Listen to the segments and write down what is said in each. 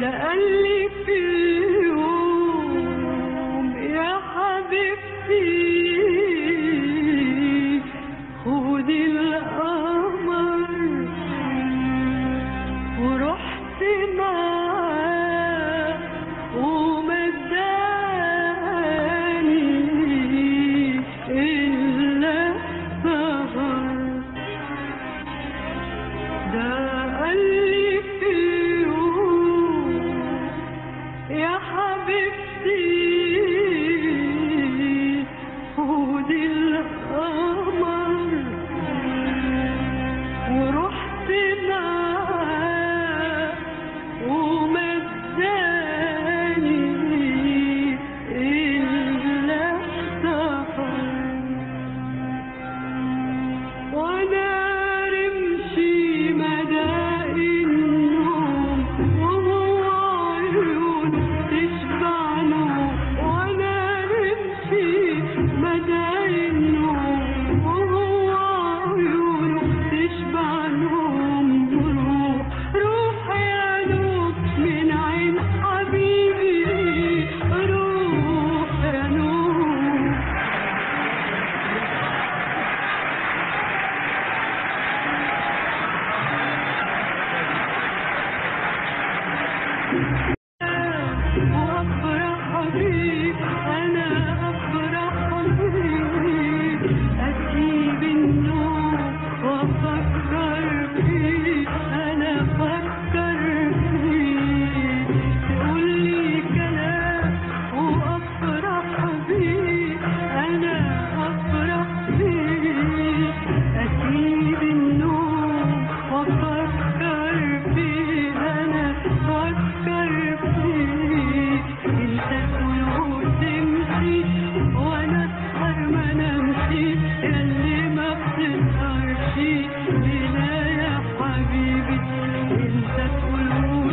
ده قال لي في يوم يا حبيبتي خدي القمر ورحت معاه ومداني إلا سهر ده قال لي في يوم يا حبيبتي خدي القمر ورحت معاه ومداني إلا سهر وانا رمشي مدى النوم وهو عيون تشبع نوم وانا رمشي مدى النوم وهو عيون تشبع نوم روح روح يا نوم من عين حبيبي روح يا نوم وافرح بيك انا افرح بيك اسيب النوم وافكر فيك انا افكر فيك تقولي كلام وافرح بيك انا افرح بيك اسيب النوم وافكر فيك انا افكر فيك انت تقول وتمشي وانا اسهر ما نمشي ياللي ما بتسهرش ليلة يا حبيبي انت تقول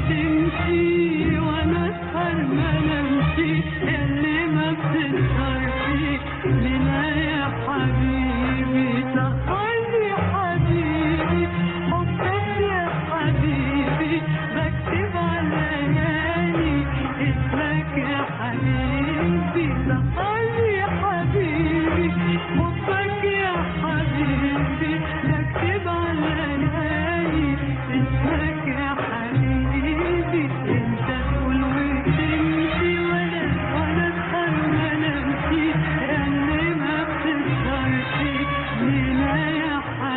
وتمشي وانا اسهر ما نمشي ياللي ما بتسهرش ليلة يا حبيبي سهرني حبيبي حبك يا حبيبي بكتب على ليالي اسمك يا حبيبي سهرني يا حبيبي حبك يا حبيبي بكتب على ليالي اسمك يا حبيبي انت تقول وتمشي وانا وانا اسهر ما نمشي اللي ما بتسهرش ليلة يا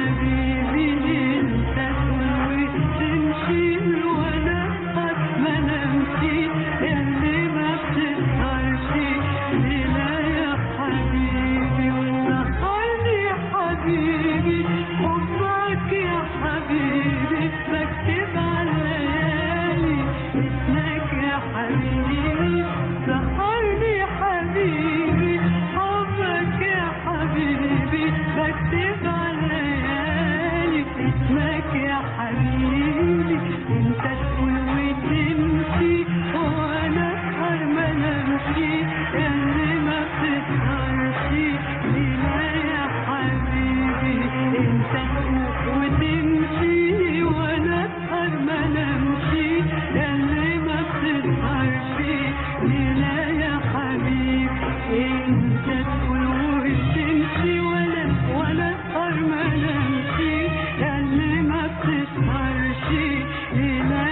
حبيبي انت تقول وتمشي وانا اسهر ما نمشي اللي ما بتسهرش ليلة يا حبيبي وسهرني يا حبيبي حبك يا حبيبي بكتب على ليالي اسمك يا حبيبي سهرني يا حبيبي حبك يا حبيبي بكتب على ليالي اسمك يا حبيبي انت تقول وتمشي وانا اسهر ما نمشي اللي ما بتسهرش ليلة يا حبيبي انت تقول وتمشي وانا اسهر ما نمشي اللي ما بتسهرش ليلة يا حبيبي انت تقول وتمشي وانا وانا اسهر ما نمشي اللي ما بتسهرش ليلة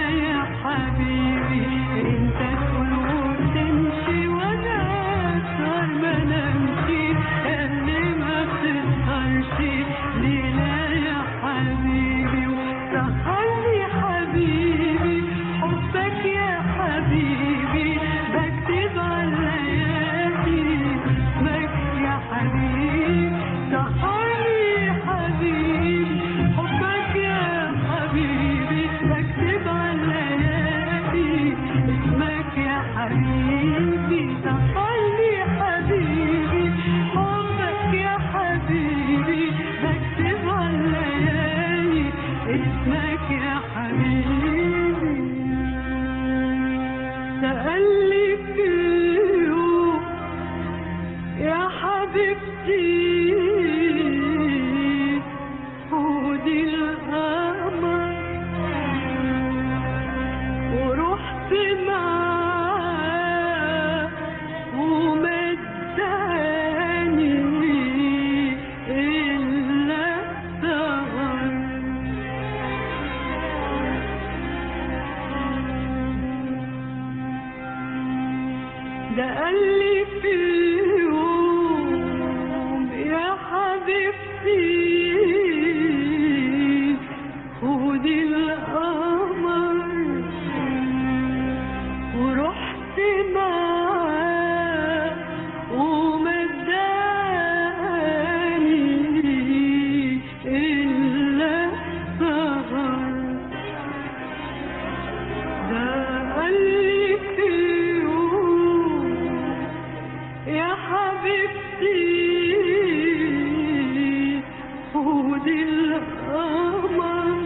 بعد القمر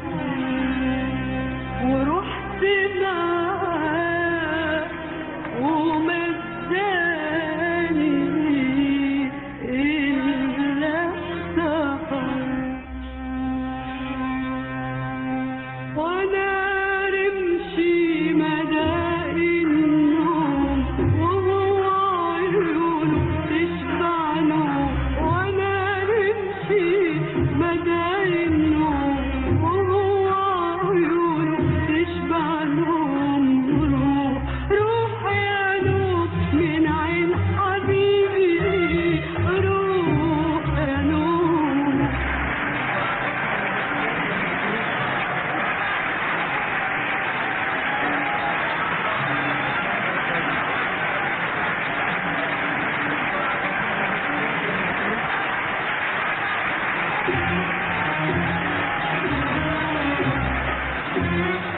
ورحت معاه ومداني إلا السهر وانا رمشي مدى النوم وهو عيونه تشبع نوم وانا رمشي مدى النوم وهو عيونه تشبع نوم روح روح يا نوم من عين حبيبي روح يا نوم Thank